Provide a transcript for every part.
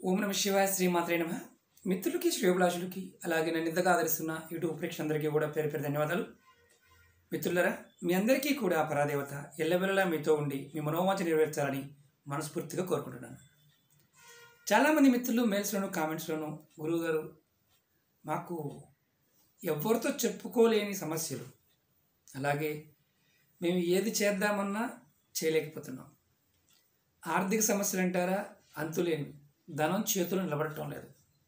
ఓం నమ శివాయ శ్రీమాత్రే నమ మిత్రులకి శ్రేయోభిలాషులకి అలాగే నన్ను ఇంతగా ఆదరిస్తున్న యూట్యూబ్ ప్రేక్షకులందరికీ కూడా పేరు పేరు ధన్యవాదాలు మిత్రులరా మీ అందరికీ కూడా ఆ పరాదేవత ఎల్లవెల్లలా మీతో ఉండి మీ మనోవాంఛ నెరవేర్చాలని మనస్ఫూర్తిగా కోరుకుంటున్నాను చాలామంది మిత్రులు మెయిల్స్లోను కామెంట్స్లోను గురువుగారు మాకు ఎవరితో చెప్పుకోలేని సమస్యలు అలాగే మేము ఏది చేద్దామన్నా చేయలేకపోతున్నాం ఆర్థిక సమస్యలు అంటారా అంతులేనివి ధనం చేతులు నిలబడటం లేదు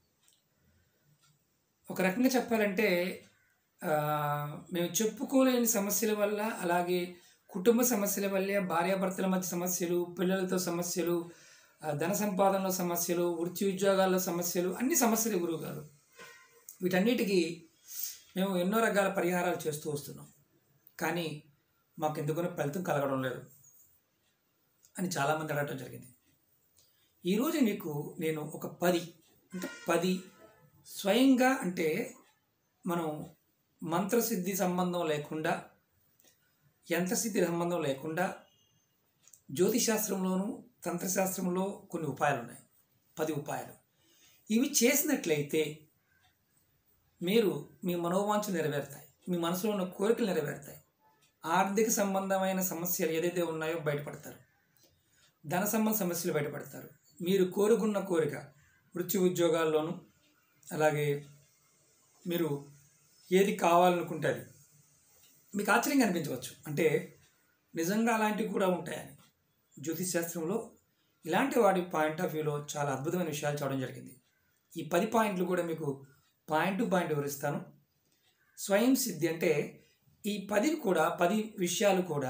ఒక రకంగా చెప్పాలంటే ఆ, మేము చెప్పుకోలేని సమస్యల వల్ల అలాగే కుటుంబ సమస్యల వల్లే భార్యాభర్తల మధ్య సమస్యలు పిల్లలతో సమస్యలు ఆ, ధన సంపాదనలో సమస్యలు వృత్తి ఉద్యోగాల్లో సమస్యలు అన్ని సమస్యలు గురువు గారు వీటన్నిటికీ మేము ఎన్నో రకాల పరిహారాలు చేస్తూ వస్తున్నాం కానీ మాకు ఎందుకనో ఫలితం కలగడం లేదు అని చాలామంది అడగటం జరిగింది ఈరోజు మీకు నేను ఒక పది అంటే పది స్వయంగా అంటే మనం మంత్రసిద్ధి సంబంధం లేకుండా యంత్రసిద్ధి సంబంధం లేకుండా జ్యోతిశాస్త్రంలోను తంత్రశాస్త్రంలో కొన్ని ఉపాయాలు ఉన్నాయి పది ఉపాయాలు ఇవి చేసినట్లయితే మీరు మీ మనోవాంఛలు నెరవేరుతాయి మీ మనసులో ఉన్న కోరికలు నెరవేరుతాయి ఆర్థిక సంబంధమైన సమస్యలు ఏదైతే ఉన్నాయో బయటపడతారు ధన సంబంధ సమస్యలు బయటపడతారు మీరు కోరుకున్న కోరిక వృత్తి ఉద్యోగాల్లోనూ అలాగే మీరు ఏది కావాలనుకుంటే అది మీకు ఆశ్చర్యంగా అనిపించవచ్చు అంటే నిజంగా అలాంటివి కూడా ఉంటాయని జ్యోతిష్ శాస్త్రంలో ఇలాంటి వాటి పాయింట్ ఆఫ్ వ్యూలో చాలా అద్భుతమైన విషయాలు చూడడం జరిగింది ఈ పది పాయింట్లు కూడా మీకు పాయింట్ టు పాయింట్ వివరిస్తాను స్వయం సిద్ధి అంటే ఈ పది కూడా పది విషయాలు కూడా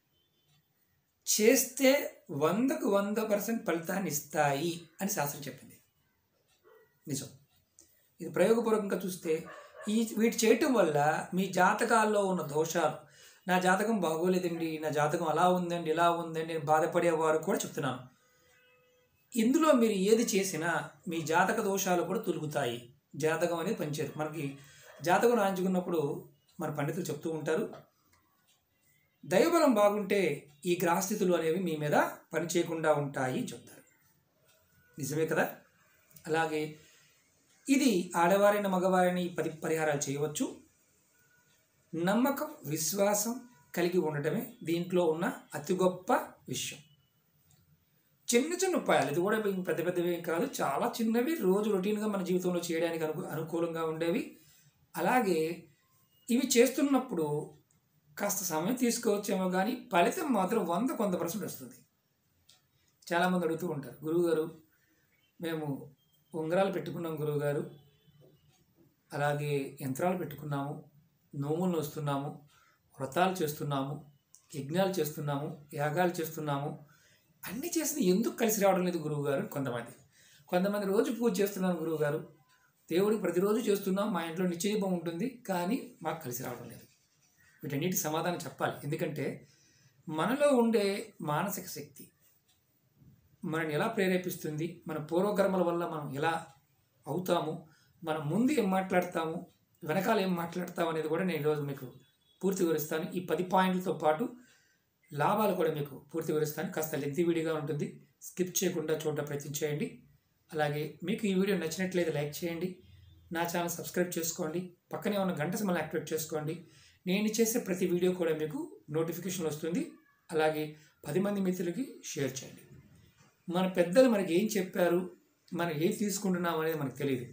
చేస్తే వందకు వంద పర్సెంట్ ఫలితాన్ని ఇస్తాయి అని శాస్త్రం చెప్పింది నిజం ఇది ప్రయోగపూర్వకంగా చూస్తే ఈ వీటి చేయటం వల్ల మీ జాతకాల్లో ఉన్న దోషాలు నా జాతకం బాగోలేదండి నా జాతకం అలా ఉందండి ఇలా ఉందండి నేను బాధపడేవారు కూడా చెప్తున్నాను ఇందులో మీరు ఏది చేసినా మీ జాతక దోషాలు కూడా తొలుగుతాయి జాతకం అనేది పనిచేయదు మనకి జాతకం రాయించుకున్నప్పుడు మన పండితులు చెప్తూ ఉంటారు దైవబలం బాగుంటే ఈ గ్రహస్థితులు అనేవి మీ మీద పనిచేయకుండా ఉంటాయి అని చెప్తారు నిజమే కదా అలాగే ఇది ఆడవారైన మగవారైన ఈ పది పరిహారాలు చేయవచ్చు నమ్మకం విశ్వాసం కలిగి ఉండటమే దీంట్లో ఉన్న అతి గొప్ప విషయం చిన్న చిన్న ఉపాయాలు ఇది కూడా ఏం పెద్ద పెద్దవి ఏం కాదు చాలా చిన్నవి రోజు రొటీన్గా మన జీవితంలో చేయడానికి అను అనుకూలంగా ఉండేవి అలాగే ఇవి చేస్తున్నప్పుడు కాస్త సమయం తీసుకోవచ్చేమో కానీ ఫలితం మాత్రం వంద కొంత పర్సెంట్ వస్తుంది చాలామంది అడుగుతూ ఉంటారు గురువుగారు మేము ఉంగరాలు పెట్టుకున్నాం గురువుగారు అలాగే యంత్రాలు పెట్టుకున్నాము నోములు వస్తున్నాము వ్రతాలు చేస్తున్నాము యజ్ఞాలు చేస్తున్నాము యాగాలు చేస్తున్నాము అన్నీ చేసిన ఎందుకు కలిసి రావడం లేదు గురువుగారు కొంతమంది కొంతమంది రోజు పూజ చేస్తున్నాను గురువుగారు దేవుడికి ప్రతిరోజు చేస్తున్నాం మా ఇంట్లో నిశ్చయదీపం ఉంటుంది కానీ మాకు కలిసి రావడం లేదు వీటన్నిటి సమాధానం చెప్పాలి ఎందుకంటే మనలో ఉండే మానసిక శక్తి మనని ఎలా ప్రేరేపిస్తుంది మన పూర్వకర్మల వల్ల మనం ఎలా అవుతాము మనం ముందు ఏం మాట్లాడతాము వెనకాల ఏం మాట్లాడతాము అనేది కూడా నేను ఈరోజు మీకు పూర్తి వివరిస్తాను ఈ పది పాయింట్లతో పాటు లాభాలు కూడా మీకు పూర్తి వివరిస్తాను కాస్త లెంతీ వీడియోగా ఉంటుంది స్కిప్ చేయకుండా చూడడం ప్రయత్నం చేయండి అలాగే మీకు ఈ వీడియో నచ్చినట్లయితే లైక్ చేయండి నా ఛానల్ సబ్స్క్రైబ్ చేసుకోండి పక్కనే ఉన్న గంట సమయం యాక్టివేట్ చేసుకోండి నేను చేసే ప్రతి వీడియో కూడా మీకు నోటిఫికేషన్ వస్తుంది అలాగే పది మంది మిత్రులకి షేర్ చేయండి మన పెద్దలు మనకి ఏం చెప్పారు మనం ఏం తీసుకుంటున్నాం అనేది మనకు తెలియదు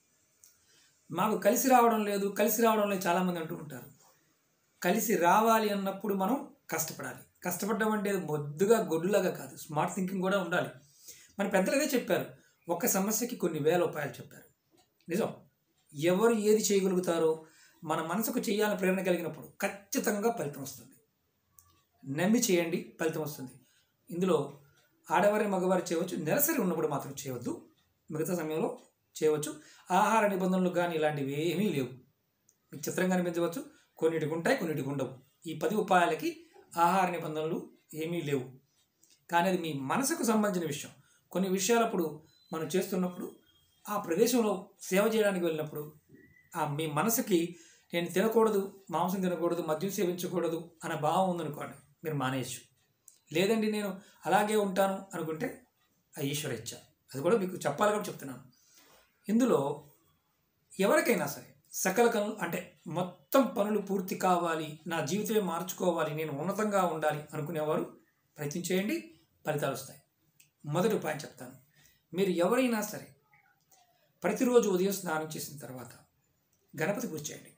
మాకు కలిసి రావడం లేదు కలిసి రావడం లేదు చాలామంది అంటూ ఉంటారు కలిసి రావాలి అన్నప్పుడు మనం కష్టపడాలి కష్టపడడం అంటే మొద్దుగా గొడ్డులాగా కాదు స్మార్ట్ థింకింగ్ కూడా ఉండాలి మన పెద్దలు అదే చెప్పారు ఒక సమస్యకి కొన్ని వేల ఉపాయాలు చెప్పారు నిజం ఎవరు ఏది చేయగలుగుతారో మన మనసుకు చేయాలని ప్రేరణ కలిగినప్పుడు ఖచ్చితంగా ఫలితం వస్తుంది నమ్మి చేయండి ఫలితం వస్తుంది ఇందులో ఆడవారి మగవారు చేయవచ్చు నెలసరి ఉన్నప్పుడు మాత్రం చేయవద్దు మిగతా సమయంలో చేయవచ్చు ఆహార నిబంధనలు కానీ ఇలాంటివి ఏమీ లేవు మీకు చిత్రంగా అనిపించవచ్చు కొన్నిటికి ఉంటాయి కొన్నిటికి ఉండవు ఈ పది ఉపాయాలకి ఆహార నిబంధనలు ఏమీ లేవు కానీ అది మీ మనసుకు సంబంధించిన విషయం కొన్ని విషయాలప్పుడు మనం చేస్తున్నప్పుడు ఆ ప్రదేశంలో సేవ చేయడానికి వెళ్ళినప్పుడు ఆ మీ మనసుకి నేను తినకూడదు మాంసం తినకూడదు మద్యం సేవించకూడదు అనే భావం ఉందనుకోండి మీరు మానేయచ్చు లేదండి నేను అలాగే ఉంటాను అనుకుంటే ఆ ఈశ్వర ఇచ్చ అది కూడా మీకు చెప్పాలి కూడా చెప్తున్నాను ఇందులో ఎవరికైనా సరే సకల కనులు అంటే మొత్తం పనులు పూర్తి కావాలి నా జీవితమే మార్చుకోవాలి నేను ఉన్నతంగా ఉండాలి అనుకునేవారు ప్రయత్నం చేయండి ఫలితాలు వస్తాయి మొదటి ఉపాయం చెప్తాను మీరు ఎవరైనా సరే ప్రతిరోజు ఉదయం స్నానం చేసిన తర్వాత గణపతి పూజ చేయండి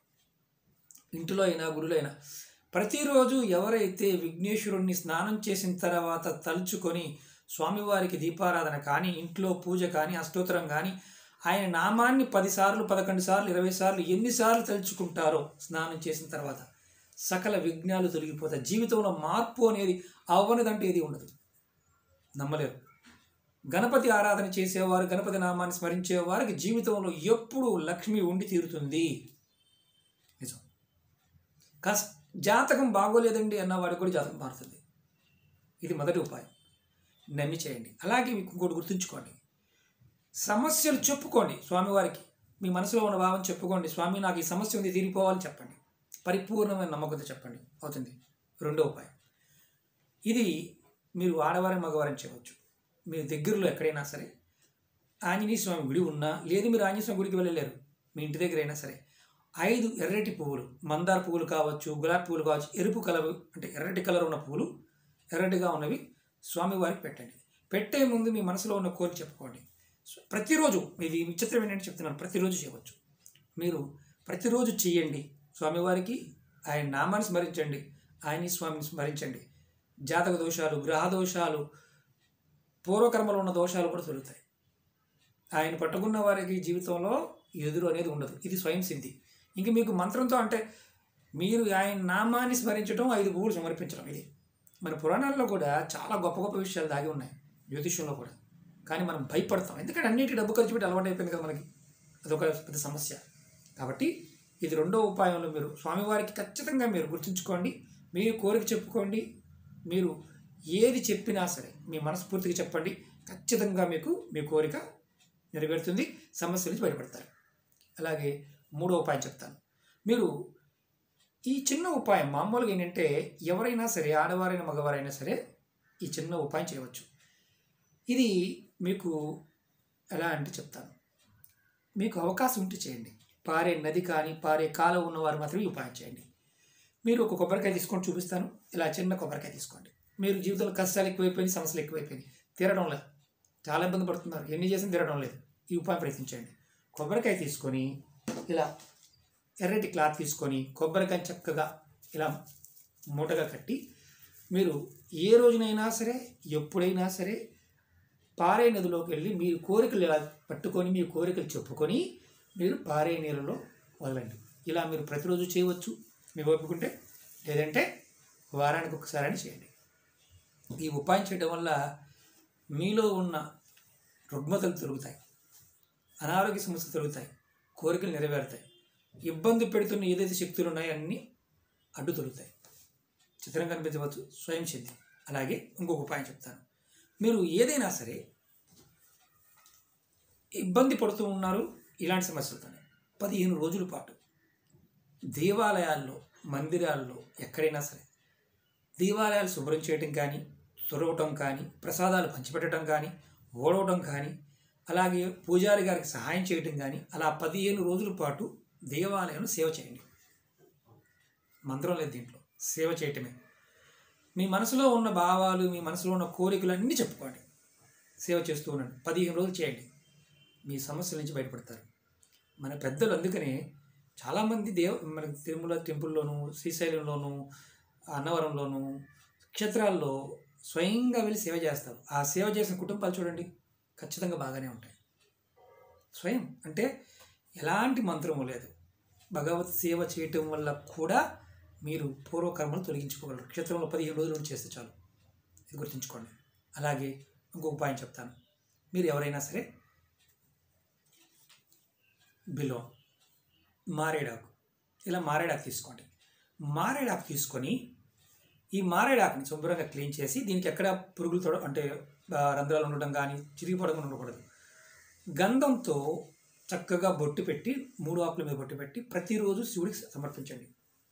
ఇంటిలో అయినా గుడిలో అయినా ప్రతిరోజు ఎవరైతే విఘ్నేశ్వరుణ్ణి స్నానం చేసిన తర్వాత తలుచుకొని స్వామివారికి దీపారాధన కానీ ఇంట్లో పూజ కానీ అష్టోత్తరం కానీ ఆయన నామాన్ని పదిసార్లు పదకొండు సార్లు ఇరవై సార్లు ఎన్నిసార్లు తలుచుకుంటారో స్నానం చేసిన తర్వాత సకల విఘ్నాలు తొలగిపోతాయి జీవితంలో మార్పు అనేది అవ్వనిదంటే ఏది ఉండదు నమ్మలేరు గణపతి ఆరాధన చేసేవారు గణపతి నామాన్ని స్మరించే వారికి జీవితంలో ఎప్పుడు లక్ష్మి ఉండి తీరుతుంది నిజం కస్ జాతకం బాగోలేదండి అన్నవాడికి కూడా జాతకం మారుతుంది ఇది మొదటి ఉపాయం నమ్మి చేయండి అలాగే మీకు ఇంకోటి గుర్తుంచుకోండి సమస్యలు చెప్పుకోండి స్వామివారికి మీ మనసులో ఉన్న భావం చెప్పుకోండి స్వామి నాకు ఈ సమస్య ఉంది తీరిపోవాలని చెప్పండి పరిపూర్ణమైన నమ్మకంతో చెప్పండి అవుతుంది రెండో ఉపాయం ఇది మీరు ఆడవారి మగవారిని చేయవచ్చు మీరు దగ్గరలో ఎక్కడైనా సరే ఆంజనేయ స్వామి గుడి ఉన్నా లేదు మీరు ఆంజనేయ స్వామి గుడికి వెళ్ళలేరు మీ ఇంటి దగ్గర అయినా సరే ఐదు ఎర్రటి పువ్వులు మందార పువ్వులు కావచ్చు గులాబీ పువ్వులు కావచ్చు ఎరుపు కలర్ అంటే ఎర్రటి కలర్ ఉన్న పువ్వులు ఎర్రటిగా ఉన్నవి స్వామివారికి పెట్టండి పెట్టే ముందు మీ మనసులో ఉన్న కోరిక చెప్పుకోండి సో ప్రతిరోజు ఇది విచిత్రం ఏంటంటే చెప్తున్నాను ప్రతిరోజు చేయవచ్చు మీరు ప్రతిరోజు చేయండి స్వామివారికి ఆయన నామాన్ని స్మరించండి ఆయన స్వామిని స్మరించండి జాతక దోషాలు గ్రహ దోషాలు పూర్వకర్మలో ఉన్న దోషాలు కూడా తొలుగుతాయి ఆయన పట్టుకున్న వారికి జీవితంలో ఎదురు అనేది ఉండదు ఇది స్వయం సిద్ధి ఇంక మీకు మంత్రంతో అంటే మీరు ఆయన నామాన్ని స్మరించడం ఐదు పువ్వులు సమర్పించడం ఇది మన పురాణాల్లో కూడా చాలా గొప్ప గొప్ప విషయాలు దాగి ఉన్నాయి జ్యోతిష్యంలో కూడా కానీ మనం భయపడతాం ఎందుకంటే అన్నిటి డబ్బు ఖర్చు పెట్టి అలవాటు అయిపోయింది కదా మనకి అదొక పెద్ద సమస్య కాబట్టి ఇది రెండో ఉపాయంలో మీరు స్వామివారికి ఖచ్చితంగా మీరు గుర్తుంచుకోండి మీరు కోరిక చెప్పుకోండి మీరు ఏది చెప్పినా సరే మీ మనస్ఫూర్తిగా చెప్పండి ఖచ్చితంగా మీకు మీ కోరిక నెరవేరుతుంది సమస్య నుంచి బయటపడతారు అలాగే మూడో ఉపాయం చెప్తాను మీరు ఈ చిన్న ఉపాయం మామూలుగా ఏంటంటే ఎవరైనా సరే ఆడవారైనా మగవారైనా సరే ఈ చిన్న ఉపాయం చేయవచ్చు ఇది మీకు ఎలా అంటే చెప్తాను మీకు అవకాశం ఉంటే చేయండి పారే నది కానీ పారే కాలం ఉన్నవారు మాత్రమే ఈ ఉపాయం చేయండి మీరు ఒక కొబ్బరికాయ తీసుకొని చూపిస్తాను ఇలా చిన్న కొబ్బరికాయ తీసుకోండి మీరు జీవితంలో కష్టాలు ఎక్కువైపోయినాయి సమస్యలు ఎక్కువైపోయినాయి తీరడం లేదు చాలా ఇబ్బంది పడుతున్నారు ఎన్ని చేసినా తీరడం లేదు ఈ ఉపాయం ప్రయత్నించండి కొబ్బరికాయ తీసుకొని ఇలా ఎర్రటి క్లాత్ తీసుకొని కొబ్బరికాయ చక్కగా ఇలా మూటగా కట్టి మీరు ఏ రోజునైనా సరే ఎప్పుడైనా సరే పారే నదిలోకి వెళ్ళి మీ కోరికలు ఇలా పట్టుకొని మీ కోరికలు చెప్పుకొని మీరు పారే నీళ్ళలో వదలండి ఇలా మీరు ప్రతిరోజు చేయవచ్చు మీకు ఒప్పుకుంటే లేదంటే వారానికి ఒకసారి అని చేయండి ఈ ఉపాయం చేయడం వల్ల మీలో ఉన్న రుగ్మతలు తొలుగుతాయి అనారోగ్య సమస్యలు తొలుగుతాయి కోరికలు నెరవేరుతాయి ఇబ్బంది పెడుతున్న ఏదైతే శక్తులు ఉన్నాయో అన్నీ అడ్డు తొలుగుతాయి చిత్రం కనిపించవచ్చు స్వయం సిద్ధి అలాగే ఇంకొక ఉపాయం చెప్తాను మీరు ఏదైనా సరే ఇబ్బంది పడుతూ ఉన్నారు ఇలాంటి సమస్యలతోనే పదిహేను రోజుల పాటు దేవాలయాల్లో మందిరాల్లో ఎక్కడైనా సరే దేవాలయాలు శుభ్రం చేయటం కానీ తురవటం కానీ ప్రసాదాలు పంచిపెట్టడం కానీ ఓడవటం కానీ అలాగే పూజారి గారికి సహాయం చేయటం కానీ అలా పదిహేను రోజుల పాటు దేవాలయం సేవ చేయండి మంత్రం లేదు దీంట్లో సేవ చేయటమే మీ మనసులో ఉన్న భావాలు మీ మనసులో ఉన్న కోరికలు అన్నీ చెప్పుకోండి సేవ చేస్తూ ఉండండి పదిహేను రోజులు చేయండి మీ సమస్యల నుంచి బయటపడతారు మన పెద్దలు అందుకనే చాలామంది దేవ మన తిరుమల టెంపుల్లోను శ్రీశైలంలోను అన్నవరంలోను క్షేత్రాల్లో స్వయంగా వెళ్ళి సేవ చేస్తారు ఆ సేవ చేసిన కుటుంబాలు చూడండి ఖచ్చితంగా బాగానే ఉంటాయి స్వయం అంటే ఎలాంటి మంత్రము లేదు భగవత్ సేవ చేయటం వల్ల కూడా మీరు పూర్వకర్మలు తొలగించుకోగలరు క్షేత్రంలో పదిహేను రోజులు ఉండి చేస్తే చాలు ఇది గుర్తుంచుకోండి అలాగే ఇంకొక ఉపాయం చెప్తాను మీరు ఎవరైనా సరే బిలో మారేడాకు ఇలా మారేడాకు తీసుకోండి మారేడాకు తీసుకొని ఈ మారేడాకుని శుభ్రంగా క్లీన్ చేసి దీనికి ఎక్కడ పురుగులు తొడ అంటే ఆ, రంధ్రాలు ఉండడం కానీ చిరిగిపోవడం ఉండకూడదు గంధంతో చక్కగా బొట్టు పెట్టి మూడు ఆకుల మీద బొట్టు పెట్టి ప్రతిరోజు శివుడికి సమర్పించండి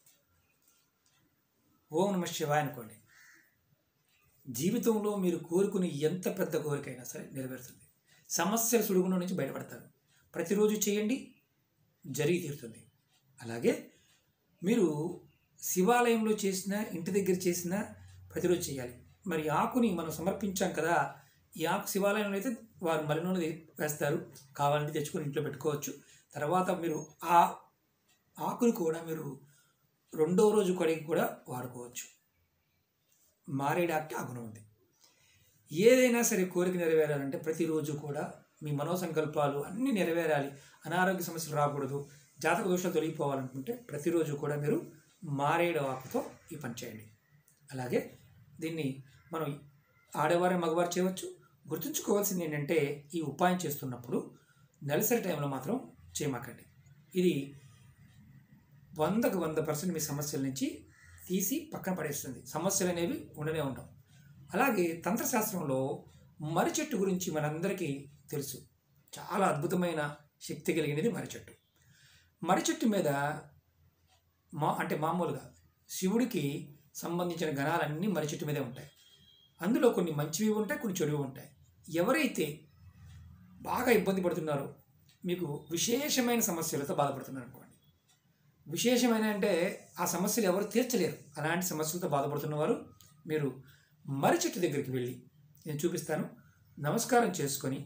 ఓం నమ శివాయ అనుకోండి జీవితంలో మీరు కోరుకునే ఎంత పెద్ద కోరికైనా సరే నెరవేరుతుంది సమస్యల సుడుగులో నుంచి బయటపడతారు ప్రతిరోజు చేయండి జరిగి తీరుతుంది అలాగే మీరు శివాలయంలో చేసిన ఇంటి దగ్గర చేసిన ప్రతిరోజు చేయాలి మరి ఆకుని మనం సమర్పించాం కదా ఈ ఆకు శివాలయంలో అయితే వారు మలినూనె వేస్తారు కావాలంటే తెచ్చుకొని ఇంట్లో పెట్టుకోవచ్చు తర్వాత మీరు ఆ ఆకుని కూడా మీరు రెండో రోజు కడిగి కూడా వాడుకోవచ్చు మారేడాకి ఆ గుణం ఉంది ఏదైనా సరే కోరిక నెరవేరాలంటే ప్రతిరోజు కూడా మీ మనోసంకల్పాలు అన్నీ నెరవేరాలి అనారోగ్య సమస్యలు రాకూడదు జాతక దోషాలు తొలగిపోవాలనుకుంటే ప్రతిరోజు కూడా మీరు మారేడు ఆకుతో ఈ పని చేయండి అలాగే దీన్ని మనం ఆడవారు మగవారు చేయవచ్చు గుర్తుంచుకోవాల్సింది ఏంటంటే ఈ ఉపాయం చేస్తున్నప్పుడు నెలసరి టైంలో మాత్రం చేయమాకండి ఇది వందకు వంద పర్సెంట్ మీ సమస్యల నుంచి తీసి పక్కన పడేస్తుంది సమస్యలు అనేవి ఉండనే ఉండవు అలాగే తంత్రశాస్త్రంలో మర్రి చెట్టు గురించి మనందరికీ తెలుసు చాలా అద్భుతమైన శక్తి కలిగినది మర్రి చెట్టు మర్రి చెట్టు మీద మా అంటే మామూలుగా శివుడికి సంబంధించిన గణాలన్నీ మర్రి చెట్టు మీదే ఉంటాయి అందులో కొన్ని మంచివి ఉంటాయి కొన్ని చెడువి ఉంటాయి ఎవరైతే బాగా ఇబ్బంది పడుతున్నారో మీకు విశేషమైన సమస్యలతో బాధపడుతున్నారు అనుకోండి విశేషమైన అంటే ఆ సమస్యలు ఎవరు తీర్చలేరు అలాంటి సమస్యలతో బాధపడుతున్నవారు మీరు మర్రి చెట్టు దగ్గరికి వెళ్ళి నేను చూపిస్తాను నమస్కారం చేసుకొని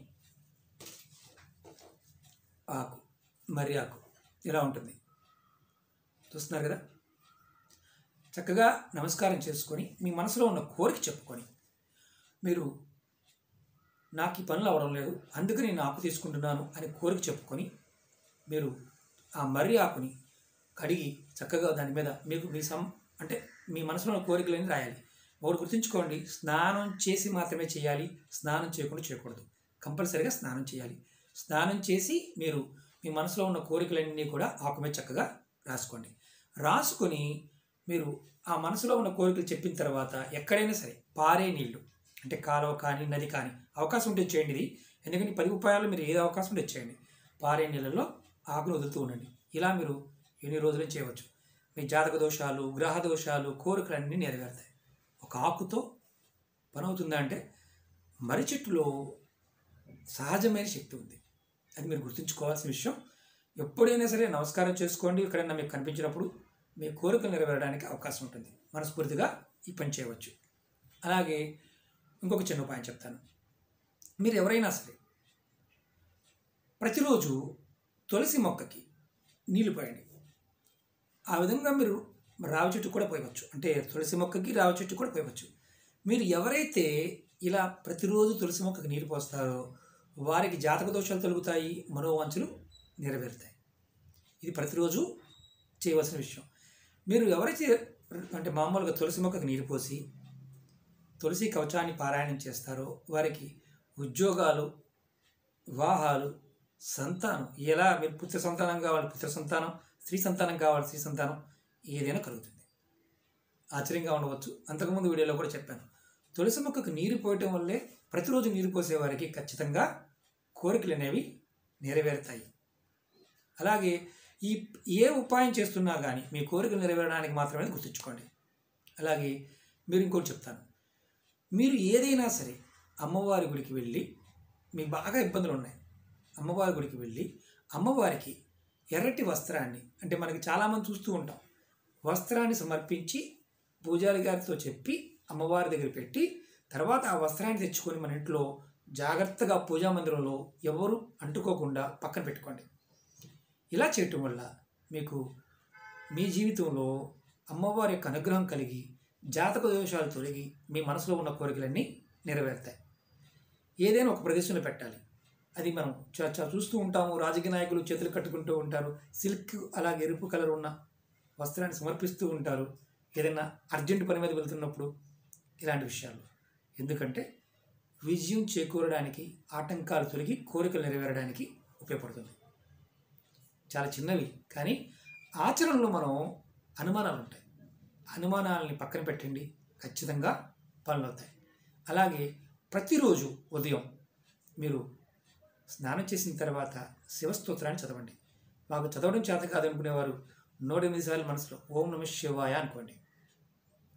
ఆకు మర్రి ఆకు ఇలా ఉంటుంది చూస్తున్నారు కదా చక్కగా నమస్కారం చేసుకొని మీ మనసులో ఉన్న కోరిక చెప్పుకొని మీరు నాకు ఈ పనులు అవడం లేదు అందుకని నేను ఆకు తీసుకుంటున్నాను అని కోరిక చెప్పుకొని మీరు ఆ మర్రి ఆకుని కడిగి చక్కగా దాని మీద మీకు మీ సం అంటే మీ మనసులో ఉన్న కోరికలని రాయాలి ఒకటి గుర్తుంచుకోండి స్నానం చేసి మాత్రమే చేయాలి స్నానం చేయకుండా చేయకూడదు కంపల్సరీగా స్నానం చేయాలి స్నానం చేసి మీరు మీ మనసులో ఉన్న కోరికలన్నీ కూడా ఆకు మీద చక్కగా రాసుకోండి రాసుకొని మీరు ఆ మనసులో ఉన్న కోరికలు చెప్పిన తర్వాత ఎక్కడైనా సరే పారే నీళ్లు అంటే కాలువ కానీ నది కానీ అవకాశం ఉంటే చేయండి ఇది ఎందుకంటే ఈ పది ఉపాయాలు మీరు ఏది అవకాశం ఉంటే చేయండి పారే నీళ్ళల్లో ఆకును వదులుతూ ఉండండి ఇలా మీరు ఎన్ని రోజులు చేయవచ్చు మీ జాతక దోషాలు గ్రహ దోషాలు కోరికలన్నీ నెరవేరుతాయి ఒక ఆకుతో పని అవుతుందా అంటే మర్రి చెట్టులో సహజమైన శక్తి ఉంది అది మీరు గుర్తుంచుకోవాల్సిన విషయం ఎప్పుడైనా సరే నమస్కారం చేసుకోండి ఎక్కడైనా మీకు కనిపించినప్పుడు మీ కోరికలు నెరవేరడానికి అవకాశం ఉంటుంది మనస్ఫూర్తిగా ఈ పని చేయవచ్చు అలాగే ఇంకొక చిన్న ఉపాయం చెప్తాను మీరు ఎవరైనా సరే ప్రతిరోజు తులసి మొక్కకి నీళ్లు పోయండి ఆ విధంగా మీరు రావి చెట్టు కూడా పోయవచ్చు అంటే తులసి మొక్కకి రావి చెట్టు కూడా పోయవచ్చు మీరు ఎవరైతే ఇలా ప్రతిరోజు తులసి మొక్కకి నీరు పోస్తారో వారికి జాతక దోషాలు తొలుగుతాయి మనోవాంఛలు నెరవేరుతాయి ఇది ప్రతిరోజు చేయవలసిన విషయం మీరు ఎవరైతే అంటే మామూలుగా తులసి మొక్కకి నీరు పోసి తులసి కవచాన్ని పారాయణం చేస్తారో వారికి ఉద్యోగాలు వివాహాలు సంతానం ఎలా మీరు పుత్ర సంతానం కావాలి పుత్ర సంతానం స్త్రీ సంతానం కావాలి స్త్రీ సంతానం ఏదైనా కలుగుతుంది ఆశ్చర్యంగా ఉండవచ్చు అంతకుముందు వీడియోలో కూడా చెప్పాను తులసి మొక్కకు నీరు పోయటం వల్లే ప్రతిరోజు నీరు పోసే వారికి ఖచ్చితంగా కోరికలు అనేవి నెరవేరుతాయి అలాగే ఈ ఏ ఉపాయం చేస్తున్నా కానీ మీ కోరికలు నెరవేరడానికి మాత్రమే గుర్తుంచుకోండి అలాగే మీరు ఇంకోటి చెప్తాను మీరు ఏదైనా సరే అమ్మవారి గుడికి వెళ్ళి మీకు బాగా ఇబ్బందులు ఉన్నాయి అమ్మవారి గుడికి వెళ్ళి అమ్మవారికి ఎర్రటి వస్త్రాన్ని అంటే మనకి చాలామంది చూస్తూ ఉంటాం వస్త్రాన్ని సమర్పించి పూజారి గారితో చెప్పి అమ్మవారి దగ్గర పెట్టి తర్వాత ఆ వస్త్రాన్ని తెచ్చుకొని మన ఇంట్లో జాగ్రత్తగా పూజా మందిరంలో ఎవరు అంటుకోకుండా పక్కన పెట్టుకోండి ఇలా చేయటం వల్ల మీకు మీ జీవితంలో అమ్మవారి యొక్క అనుగ్రహం కలిగి జాతక దోషాలు తొలగి మీ మనసులో ఉన్న కోరికలన్నీ నెరవేరుతాయి ఏదైనా ఒక ప్రదేశంలో పెట్టాలి అది మనం చా చా చూస్తూ ఉంటాము రాజకీయ నాయకులు చేతులు కట్టుకుంటూ ఉంటారు సిల్క్ అలాగే ఎరుపు కలర్ ఉన్న వస్త్రాన్ని సమర్పిస్తూ ఉంటారు ఏదైనా అర్జెంట్ పని మీద వెళ్తున్నప్పుడు ఇలాంటి విషయాలు ఎందుకంటే విజయం చేకూరడానికి ఆటంకాలు తొలగి కోరికలు నెరవేరడానికి ఉపయోగపడుతుంది చాలా చిన్నవి కానీ ఆచరణలో మనం అనుమానాలు ఉంటాయి అనుమానాలని పక్కన పెట్టండి ఖచ్చితంగా పనులు అవుతాయి అలాగే ప్రతిరోజు ఉదయం మీరు స్నానం చేసిన తర్వాత శివస్తోత్రాన్ని చదవండి మాకు చదవడం చేత కాదనుకునేవారు నూట ఎనిమిది సార్లు మనసులో ఓం నమ శివాయ అనుకోండి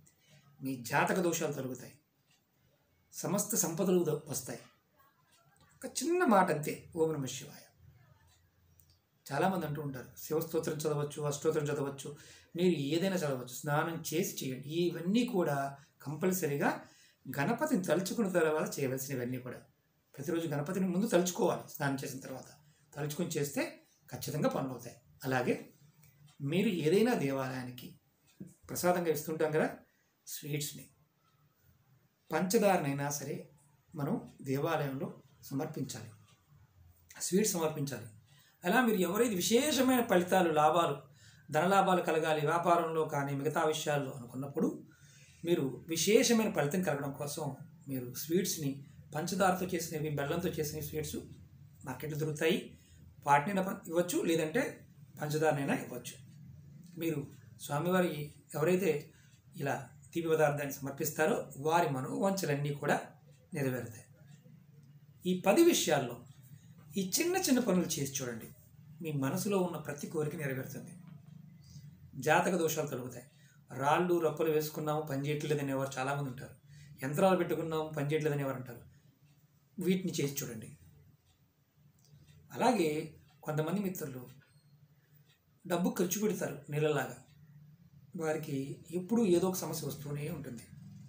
మీ జాతక దోషాలు తొలగుతాయి సమస్త సంపదలు ద- వస్తాయి ఒక చిన్న మాట అంతే ఓం నమ శివాయ చాలామంది అంటూ ఉంటారు శివస్తోత్రం చదవచ్చు అష్టోత్రం చదవచ్చు మీరు ఏదైనా చదవచ్చు స్నానం చేసి చేయండి ఇవన్నీ కూడా కంపల్సరీగా గణపతిని తలుచుకున్న తర్వాత చేయవలసినవన్నీ కూడా ప్రతిరోజు గణపతిని ముందు తలుచుకోవాలి స్నానం చేసిన తర్వాత తలుచుకొని చేస్తే ఖచ్చితంగా పనులు అవుతాయి అలాగే మీరు ఏదైనా దేవాలయానికి ప్రసాదంగా ఇస్తుంటాం కదా స్వీట్స్ని పంచదారనైనా సరే మనం దేవాలయంలో సమర్పించాలి స్వీట్ సమర్పించాలి అలా మీరు ఎవరైతే విశేషమైన ఫలితాలు లాభాలు ధనలాభాలు కలగాలి వ్యాపారంలో కానీ మిగతా విషయాల్లో అనుకున్నప్పుడు మీరు విశేషమైన ఫలితం కలగడం కోసం మీరు స్వీట్స్ని పంచదారతో చేసినవి బెల్లంతో చేసిన స్వీట్స్ మార్కెట్లో దొరుకుతాయి వాటినైనా ప- ఇవ్వచ్చు లేదంటే పంచదారనైనా ఇవ్వచ్చు మీరు స్వామివారి ఎవరైతే ఇలా తీపి పదార్థాన్ని సమర్పిస్తారో వారి మనోవంచలన్నీ కూడా నెరవేరుతాయి ఈ పది విషయాల్లో ఈ చిన్న చిన్న పనులు చేసి చూడండి మీ మనసులో ఉన్న ప్రతి కోరిక నెరవేరుతుంది జాతక దోషాలు తొలగుతాయి రాళ్ళు రప్పలు వేసుకున్నాము పని చేయట్లేదు అనేవారు చాలామంది ఉంటారు యంత్రాలు పెట్టుకున్నాము పని చేయట్లేదు అనేవారు అంటారు వీటిని చేసి చూడండి అలాగే కొంతమంది మిత్రులు డబ్బు ఖర్చు పెడతారు నీళ్ళలాగా వారికి ఎప్పుడూ ఏదో ఒక సమస్య వస్తూనే ఉంటుంది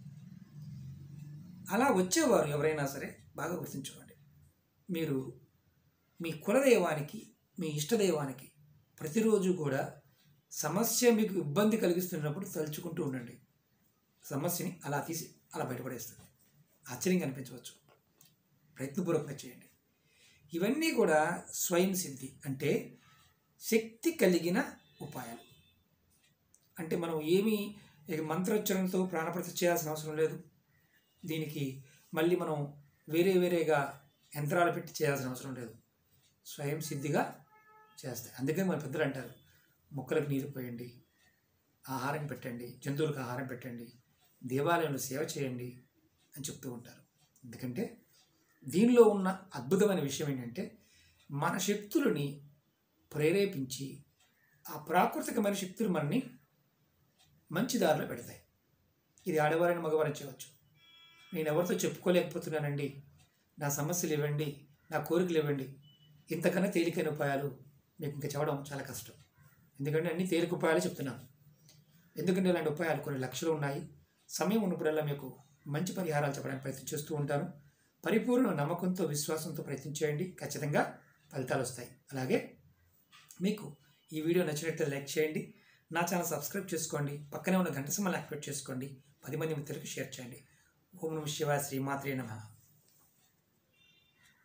అలా వచ్చేవారు ఎవరైనా సరే బాగా గుర్తుంచుకోండి మీరు మీ కులదైవానికి మీ ఇష్టదైవానికి ప్రతిరోజు కూడా సమస్య మీకు ఇబ్బంది కలిగిస్తున్నప్పుడు తలుచుకుంటూ ఉండండి సమస్యని అలా తీసి అలా బయటపడేస్తుంది ఆశ్చర్యంగా అనిపించవచ్చు ప్రయత్నపూర్వకంగా చేయండి ఇవన్నీ కూడా స్వయం సిద్ధి అంటే శక్తి కలిగిన ఉపాయాలు అంటే మనం ఏమీ ఇక మంత్రోచ్చరణతో ప్రాణప్రతిష్ఠ చేయాల్సిన అవసరం లేదు దీనికి మళ్ళీ మనం వేరే వేరేగా యంత్రాలు పెట్టి చేయాల్సిన అవసరం లేదు స్వయం సిద్ధిగా చేస్తాయి అందుకని మన పెద్దలు అంటారు మొక్కలకు నీరు పోయండి ఆహారం పెట్టండి జంతువులకు ఆహారం పెట్టండి దేవాలయంలో సేవ చేయండి అని చెప్తూ ఉంటారు ఎందుకంటే దీనిలో ఉన్న అద్భుతమైన విషయం ఏంటంటే మన శక్తులని ప్రేరేపించి ఆ ప్రాకృతికమైన శక్తులు మనని మంచి దారిలో పెడతాయి ఇది ఆడవారైన మగవారైన చేయవచ్చు నేను ఎవరితో చెప్పుకోలేకపోతున్నానండి నా సమస్యలు ఇవ్వండి నా కోరికలు ఇవ్వండి ఇంతకన్నా తేలికైన ఉపాయాలు మీకు ఇంకా చెప్పడం చాలా కష్టం ఎందుకంటే అన్ని తేలిక ఉపాయాలు చెప్తున్నాను ఎందుకంటే ఇలాంటి ఉపాయాలు కొన్ని లక్షలు ఉన్నాయి సమయం ఉన్నప్పుడల్లా మీకు మంచి పరిహారాలు చెప్పడానికి ప్రయత్నం చేస్తూ ఉంటాను పరిపూర్ణ నమ్మకంతో విశ్వాసంతో ప్రయత్నం చేయండి ఖచ్చితంగా ఫలితాలు వస్తాయి అలాగే మీకు ఈ వీడియో నచ్చినట్లయితే లైక్ చేయండి నా ఛానల్ సబ్స్క్రైబ్ చేసుకోండి పక్కనే ఉన్న గంట సమయాన్ని యాక్టివేట్ చేసుకోండి పది మంది మిత్రులకు షేర్ చేయండి ఓం నమ శివాయ శ్రీమాత్రే నమః